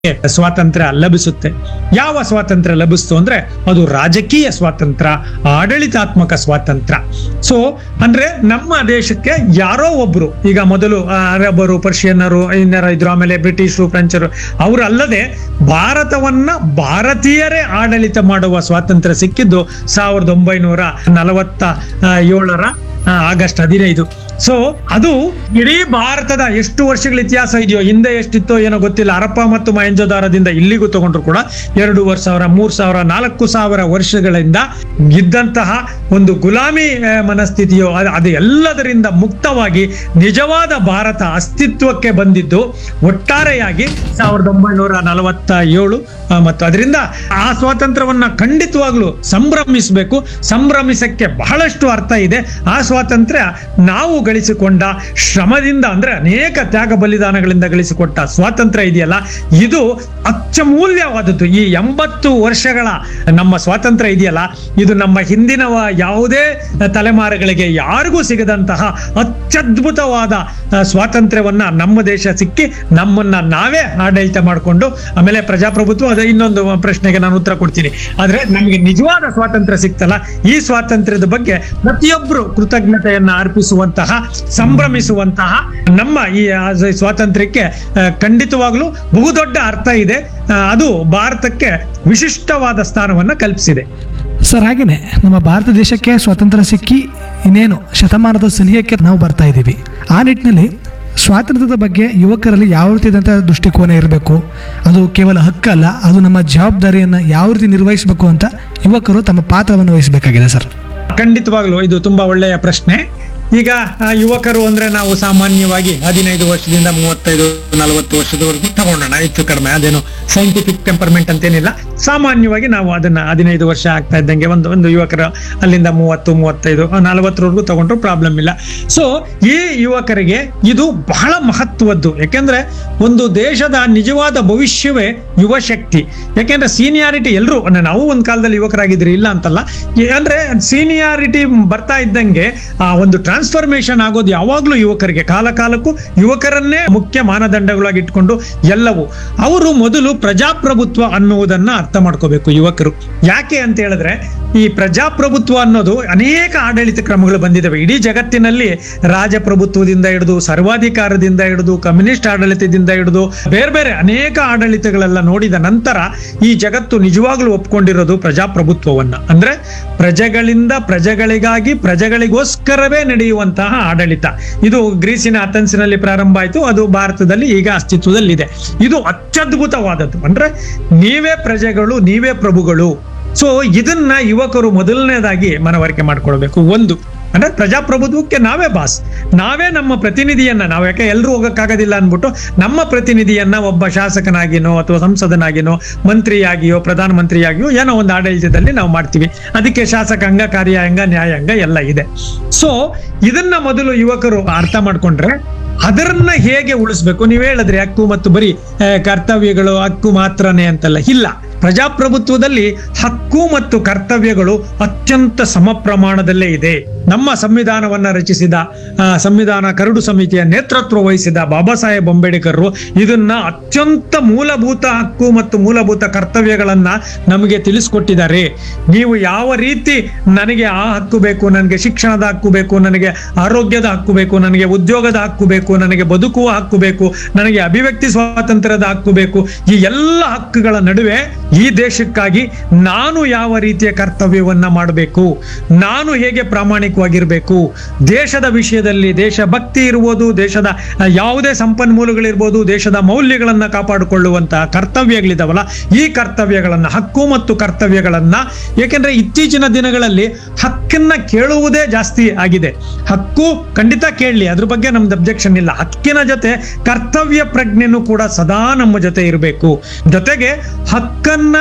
ಸ್ವಾತಂತ್ರ್ಯ ಲಭಿಸುತ್ತೆ ಯಾವ ಸ್ವಾತಂತ್ರ್ಯ ಲಭಿಸ್ತು ಅಂದ್ರೆ ಅದು ರಾಜಕೀಯ ಸ್ವಾತಂತ್ರ್ಯ ಆಡಳಿತಾತ್ಮಕ ಸ್ವಾತಂತ್ರ್ಯ ಸೊ ಅಂದ್ರೆ ನಮ್ಮ ದೇಶಕ್ಕೆ ಯಾರೋ ಒಬ್ರು ಈಗ ಮೊದಲು ಆ, ಅರಬರು ಪರ್ಷಿಯನ್ನರು ಇನ್ನರ ಇದ್ರು ಆಮೇಲೆ ಬ್ರಿಟಿಷರು ಫ್ರೆಂಚರು ಅವರು ಅಲ್ಲದೆ ಭಾರತವನ್ನ ಭಾರತೀಯರೇ ಆಡಳಿತ ಮಾಡುವ ಸ್ವಾತಂತ್ರ್ಯ ಸಿಕ್ಕಿದ್ದು ಸಾವಿರದ ಒಂಬೈನೂರ ನಲವತ್ತ ಆ, ಏಳರ ಆ, ಆಗಸ್ಟ್ ಹದಿನೈದು ಸೊ ಅದು ಇಡೀ ಭಾರತದ ಎಷ್ಟು ವರ್ಷಗಳ ಇತಿಹಾಸ ಇದೆಯೋ ಹಿಂದೆ ಎಷ್ಟಿತ್ತೋ ಏನೋ ಗೊತ್ತಿಲ್ಲ ಹರಪ್ಪ ಮತ್ತು ಮಹೇಂಜೋದಾರದಿಂದ ಇಲ್ಲಿಗೂ ತಗೊಂಡ್ರು ಕೂಡ ಎರಡೂವರೆ ಸಾವಿರ ಮೂರ್ ಸಾವಿರ ನಾಲ್ಕು ಸಾವಿರ ವರ್ಷಗಳಿಂದ ಇದ್ದಂತಹ ಒಂದು ಗುಲಾಮಿ ಆ, ಮನಸ್ಥಿತಿಯೋ ಅದು- ಅದು ಎಲ್ಲದರಿಂದ ಮುಕ್ತವಾಗಿ ನಿಜವಾದ ಭಾರತ ಅಸ್ತಿತ್ವಕ್ಕೆ ಬಂದಿದ್ದು ಒಟ್ಟಾರೆಯಾಗಿ ಸಾವಿರದ ಒಂಬೈನೂರ ನಲವತ್ತ ಏಳು ಆ, ಮತ್ತು ಅದರಿಂದ ಆ ಸ್ವಾತಂತ್ರ್ಯವನ್ನ ಖಂಡಿತವಾಗ್ಲೂ ಸಂಭ್ರಮಿಸಬೇಕು ಸಂಭ್ರಮಿಸಕ್ಕೆ ಬಹಳಷ್ಟು ಅರ್ಥ ಇದೆ ಆ ಸ್ವಾತಂತ್ರ್ಯ ನಾವು ಗಳಿಸಿಕೊಂಡ ಶ್ರಮದಿಂದ ಅಂದ್ರೆ ಅನೇಕ ತ್ಯಾಗ ಬಲಿದಾನಗಳಿಂದ ಗಳಿಸಿಕೊಟ್ಟ ಸ್ವಾತಂತ್ರ್ಯ ಇದೆಯಲ್ಲ ಇದು ಅತ್ಯಮೂಲ್ಯವಾದದ್ದು ಈ ಎಂಬತ್ತು ವರ್ಷಗಳ ನಮ್ಮ ಸ್ವಾತಂತ್ರ್ಯ ಇದೆಯಲ್ಲ ಇದು ನಮ್ಮ ಹಿಂದಿನ ವ- ಯಾವುದೇ ತಲೆಮಾರುಗಳಿಗೆ ಯಾರಿಗೂ ಸಿಗದಂತಹ ಅತ್ಯದ್ಭುತವಾದ ಆ, ಸ್ವಾತಂತ್ರ್ಯವನ್ನ ನಮ್ಮ ದೇಶ ಸಿಕ್ಕಿ ನಮ್ಮನ್ನ ನಾವೇ ಆಡಳಿತ ಮಾಡಿಕೊಂಡು ಆಮೇಲೆ ಪ್ರಜಾಪ್ರಭುತ್ವ ಅದೇ ಇನ್ನೊಂದು ಪ್ರಶ್ನೆಗೆ ನಾನು ಉತ್ತರ ಕೊಡ್ತೀನಿ ಆದ್ರೆ ನಮಗೆ ನಿಜವಾದ ಸ್ವಾತಂತ್ರ್ಯ ಸಿಕ್ತಲ್ಲ ಈ ಸ್ವಾತಂತ್ರ್ಯದ ಬಗ್ಗೆ ಪ್ರತಿಯೊಬ್ಬರು ಕೃತಜ್ಞತೆಯನ್ನ ಅರ್ಪಿಸುವಂತಹ ಸಂಭ್ರಮಿಸುವಂತಹ ನಮ್ಮ ಈ ಆ, ಸ್ವಾತಂತ್ರ್ಯಕ್ಕೆ ಆ, ಖಂಡಿತವಾಗ್ಲೂ ಬಹುದೊಡ್ಡ ಅರ್ಥ ಇದೆ ಆ, ಅದು ಭಾರತಕ್ಕೆ ವಿಶಿಷ್ಟವಾದ ಸ್ಥಾನವನ್ನ ಕಲ್ಪಿಸಿದೆ ಸರ್ ಹಾಗೇನೆ ನಮ್ಮ ಭಾರತ ದೇಶಕ್ಕೆ ಸ್ವಾತಂತ್ರ್ಯ ಸಿಕ್ಕಿ ಇನ್ನೇನು ಶತಮಾನದ ಸನಿಹಕ್ಕೆ ನಾವು ಬರ್ತಾ ಇದ್ದೀವಿ ಆ ನಿಟ್ಟಿನಲ್ಲಿ ಸ್ವಾತಂತ್ರ್ಯದ ಬಗ್ಗೆ ಯುವಕರಲ್ಲಿ ಯಾವ ರೀತಿಯಾದಂಥ ದೃಷ್ಟಿಕೋನ ಇರಬೇಕು ಅದು ಕೇವಲ ಹಕ್ಕಲ್ಲ ಅದು ನಮ್ಮ ಜವಾಬ್ದಾರಿಯನ್ನು ಯಾವ ರೀತಿ ನಿರ್ವಹಿಸಬೇಕು ಅಂತ ಯುವಕರು ತಮ್ಮ ಪಾತ್ರವನ್ನು ವಹಿಸಬೇಕಾಗಿದೆ ಸರ್ ಖಂಡಿತವಾಗ್ಲು ಇದು ತುಂಬಾ ಒಳ್ಳೆಯ ಪ್ರಶ್ನೆ ಈಗ ಆ, ಯುವಕರು ಅಂದ್ರೆ ನಾವು ಸಾಮಾನ್ಯವಾಗಿ ಹದಿನೈದು ವರ್ಷದಿಂದ ಮೂವತ್ತೈದು ನಲವತ್ತು ವರ್ಷದವರೆಗೂ ತಗೊಂಡೋಣ ಹೆಚ್ಚು ಕಡಿಮೆ ಅದೇನು ಸೈಂಟಿಫಿಕ್ ಟೆಂಪರ್ಮೆಂಟ್ ಅಂತೇನಿಲ್ಲ ಸಾಮಾನ್ಯವಾಗಿ ನಾವು ಅದನ್ನ ಹದಿನೈದು ವರ್ಷ ಆಗ್ತಾ ಇದ್ದಂಗೆ ಒಂದು ಒಂದು ಯುವಕರು ಅಲ್ಲಿಂದ ಮೂವತ್ತು ಮೂವತ್ತೈದು ನಲವತ್ತರವರೆಗೂ ತಗೊಂಡ್ರು ಪ್ರಾಬ್ಲಮ್ ಇಲ್ಲ ಸೊ ಈ ಯುವಕರಿಗೆ ಇದು ಬಹಳ ಮಹತ್ವದ್ದು ಯಾಕೆಂದ್ರೆ ಒಂದು ದೇಶದ ನಿಜವಾದ ಭವಿಷ್ಯವೇ ಯುವ ಶಕ್ತಿ ಯಾಕೆಂದ್ರೆ ಸೀನಿಯಾರಿಟಿ ಎಲ್ಲರೂ ನಾವು ಒಂದು ಕಾಲದಲ್ಲಿ ಯುವಕರಾಗಿದ್ರಿ ಇಲ್ಲ ಅಂತಲ್ಲ ಈ- ಅಂದ್ರೆ ಸೀನಿಯಾರಿಟಿ ಬರ್ತಾ ಇದ್ದಂಗೆ ಆ ಒಂದು ಟ್ರಾನ್ಸ್ಫಾರ್ಮೇಶನ್ ಆಗೋದು ಯಾವಾಗ್ಲೂ ಯುವಕರಿಗೆ ಕಾಲ ಕಾಲಕ್ಕೂ ಯುವಕರನ್ನೇ ಮುಖ್ಯ ಮಾನದಂಡಗಳಾಗಿ ಇಟ್ಕೊಂಡು ಎಲ್ಲವೂ ಅವರು ಮೊದಲು ಪ್ರಜಾಪ್ರಭುತ್ವ ಅನ್ನುವುದನ್ನ ಅರ್ಥ ಮಾಡ್ಕೋಬೇಕು ಯುವಕರು ಯಾಕೆ ಅಂತ ಹೇಳಿದ್ರೆ ಈ ಪ್ರಜಾಪ್ರಭುತ್ವ ಅನ್ನೋದು ಅನೇಕ ಆಡಳಿತ ಕ್ರಮಗಳು ಬಂದಿದ್ದಾವೆ ಇಡೀ ಜಗತ್ತಿನಲ್ಲಿ ರಾಜಪ್ರಭುತ್ವದಿಂದ ಹಿಡಿದು ಸರ್ವಾಧಿಕಾರದಿಂದ ಹಿಡಿದು ಕಮ್ಯುನಿಸ್ಟ್ ಆಡಳಿತದಿಂದ ಹಿಡಿದು ಬೇರೆ ಬೇರೆ ಅನೇಕ ಆಡಳಿತಗಳೆಲ್ಲ ನೋಡಿದ ನಂತರ ಈ ಜಗತ್ತು ನಿಜವಾಗ್ಲೂ ಒಪ್ಕೊಂಡಿರೋದು ಪ್ರಜಾಪ್ರಭುತ್ವವನ್ನ ಅಂದ್ರೆ ಪ್ರಜೆಗಳಿಂದ ಪ್ರಜೆಗಳಿಗಾಗಿ ಪ್ರಜೆಗಳಿಗೋಸ್ಕರವೇ ನಡೆಯುವಂತಹ ಆಡಳಿತ ಇದು ಗ್ರೀಸಿನ ಅಥೆನ್ಸ್ನಲ್ಲಿ ಪ್ರಾರಂಭ ಆಯಿತು ಅದು ಭಾರತದಲ್ಲಿ ಈಗ ಅಸ್ತಿತ್ವದಲ್ಲಿದೆ ಇದು ಅತ್ಯದ್ಭುತವಾದದ್ದು ಅಂದ್ರೆ ನೀವೇ ಪ್ರಜೆಗಳು ನೀವೇ ಪ್ರಭುಗಳು ಸೊ ಇದನ್ನ ಯುವಕರು ಮೊದಲನೇದಾಗಿ ಮನವರಿಕೆ ಮಾಡ್ಕೊಳ್ಬೇಕು ಒಂದು ಅಂದ್ರೆ ಪ್ರಜಾಪ್ರಭುತ್ವಕ್ಕೆ ನಾವೇ ಬಾಸ್ ನಾವೇ ನಮ್ಮ ಪ್ರತಿನಿಧಿಯನ್ನ ನಾವು ಯಾಕೆ ಎಲ್ಲರೂ ಹೋಗಕ್ಕಾಗೋದಿಲ್ಲ ಅಂದ್ಬಿಟ್ಟು ನಮ್ಮ ಪ್ರತಿನಿಧಿಯನ್ನ ಒಬ್ಬ ಶಾಸಕನಾಗಿನೋ ಅಥವಾ ಸಂಸದನಾಗಿನೋ ಮಂತ್ರಿಯಾಗಿಯೋ ಪ್ರಧಾನಮಂತ್ರಿಯಾಗಿಯೋ ಏನೋ ಒಂದು ಆಡಳಿತದಲ್ಲಿ ನಾವು ಮಾಡ್ತೀವಿ ಅದಕ್ಕೆ ಶಾಸಕಾಂಗ ಕಾರ್ಯಾಂಗ ನ್ಯಾಯಾಂಗ ಎಲ್ಲ ಇದೆ ಸೊ ಇದನ್ನ ಮೊದಲು ಯುವಕರು ಅರ್ಥ ಮಾಡ್ಕೊಂಡ್ರೆ ಅದರನ್ನ ಹೇಗೆ ಉಳಿಸ್ಬೇಕು ನೀವು ಹೇಳಿದ್ರಿ ಹಕ್ಕು ಮತ್ತು ಬರೀ ಆ, ಕರ್ತವ್ಯಗಳು ಹಕ್ಕು ಮಾತ್ರನೇ ಅಂತಲ್ಲ ಇಲ್ಲ ಪ್ರಜಾಪ್ರಭುತ್ವದಲ್ಲಿ ಹಕ್ಕು ಮತ್ತು ಕರ್ತವ್ಯಗಳು ಅತ್ಯಂತ ಸಮ ಪ್ರಮಾಣದಲ್ಲೇ ಇದೆ ನಮ್ಮ ಸಂವಿಧಾನವನ್ನ ರಚಿಸಿದ ಆ, ಸಂವಿಧಾನ ಕರಡು ಸಮಿತಿಯ ನೇತೃತ್ವ ವಹಿಸಿದ ಬಾಬಾ ಸಾಹೇಬ್ ಅಂಬೇಡ್ಕರ್ ಇದನ್ನ ಅತ್ಯಂತ ಮೂಲಭೂತ ಹಕ್ಕು ಮತ್ತು ಮೂಲಭೂತ ಕರ್ತವ್ಯಗಳನ್ನ ನಮಗೆ ತಿಳಿಸ್ಕೊಟ್ಟಿದ್ದಾರೆ ನೀವು ಯಾವ ರೀತಿ ನನಗೆ ಆ ಹಕ್ಕು ಬೇಕು ನನಗೆ ಶಿಕ್ಷಣದ ಹಕ್ಕು ಬೇಕು ನನಗೆ ಆರೋಗ್ಯದ ಹಕ್ಕು ಬೇಕು ನನಗೆ ಉದ್ಯೋಗದ ಹಕ್ಕು ಬೇಕು ನನಗೆ ಬದುಕುವ ಹಕ್ಕು ಬೇಕು ನನಗೆ ಅಭಿವ್ಯಕ್ತಿ ಸ್ವಾತಂತ್ರ್ಯದ ಹಕ್ಕು ಬೇಕು ಈ ಎಲ್ಲ ಹಕ್ಕುಗಳ ನಡುವೆ ಈ ದೇಶಕ್ಕಾಗಿ ನಾನು ಯಾವ ರೀತಿಯ ಕರ್ತವ್ಯವನ್ನ ಮಾಡಬೇಕು ನಾನು ಹೇಗೆ ಪ್ರಾಮಾಣಿಕವಾಗಿರ್ಬೇಕು ದೇಶದ ವಿಷಯದಲ್ಲಿ ದೇಶಭಕ್ತಿ ಇರ್ಬೋದು ದೇಶದ ಆ, ಯಾವುದೇ ಸಂಪನ್ಮೂಲಗಳಿರ್ಬೋದು ದೇಶದ ಮೌಲ್ಯಗಳನ್ನ ಕಾಪಾಡಿಕೊಳ್ಳುವಂತಹ ಕರ್ತವ್ಯಗಳಿದಾವಲ್ಲ ಈ ಕರ್ತವ್ಯಗಳನ್ನ ಹಕ್ಕು ಮತ್ತು ಕರ್ತವ್ಯಗಳನ್ನ ಏಕೆಂದ್ರೆ ಇತ್ತೀಚಿನ ದಿನಗಳಲ್ಲಿ ಹಕ್ಕನ್ನ ಕೇಳುವುದೇ ಜಾಸ್ತಿ ಆಗಿದೆ ಹಕ್ಕು ಖಂಡಿತ ಕೇಳಲಿ ಅದ್ರ ಬಗ್ಗೆ ನಮ್ದು ಅಬ್ಜೆಕ್ಷನ್ ಇಲ್ಲ ಹಕ್ಕಿನ ಜೊತೆ ಕರ್ತವ್ಯ ಪ್ರಜ್ಞೆನೂ ಕೂಡ ಸದಾ ನಮ್ಮ ಜೊತೆ ಇರಬೇಕು ಜೊತೆಗೆ ಹಕ್ಕನ್ನ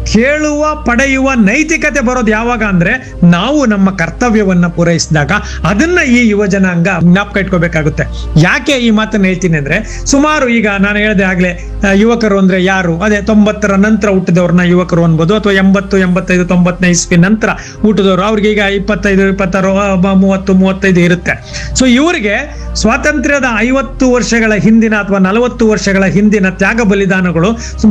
ಕೇಳುವ ಪಡೆಯುವ ನೈತಿಕತೆ ಬರೋದು ಯಾವಾಗ ಅಂದ್ರೆ ನಾವು ನಮ್ಮ ಕರ್ತವ್ಯವನ್ನ ಪೂರೈಸಿದಾಗ ಅದನ್ನ ಈ ಯುವ ಜನಾಂಗ ಜ್ಞಾಪಕ ಇಟ್ಕೋಬೇಕಾಗುತ್ತೆ ಯಾಕೆ ಈ ಮಾತನ್ನ ಹೇಳ್ತೀನಿ ಅಂದ್ರೆ ಸುಮಾರು ಈಗ ನಾನು ಹೇಳಿದೆ ಆಗ್ಲೇ ಆ, ಯುವಕರು ಅಂದ್ರೆ ಯಾರು ಅದೇ ತೊಂಬತ್ತರ ನಂತರ ಹುಟ್ಟಿದವ್ರನ್ನ ಯುವಕರು ಅನ್ಬೋದು ಅಥವಾ ಎಂಬತ್ತು ಎಂಬತ್ತೈದು ತೊಂಬತ್ತನೇ ಇಸ್ವಿ ನಂತರ ಹುಟ್ಟಿದವರು ಅವ್ರಿಗೆ ಈಗ ಇಪ್ಪತ್ತೈದು ಇಪ್ಪತ್ತಾರು ಆ, ಬ- ಮೂವತ್ತು ಮೂವತ್ತೈದು ಇರುತ್ತೆ ಸೊ ಇವರಿಗೆ ಸ್ವಾತಂತ್ರ್ಯದ ಐವತ್ತು ವರ್ಷಗಳ ಹಿಂದಿನ ಅಥವಾ ನಲವತ್ತು ವರ್ಷಗಳ ಹಿಂದಿನ ತ್ಯಾಗ ಬಲಿದಾನಗಳು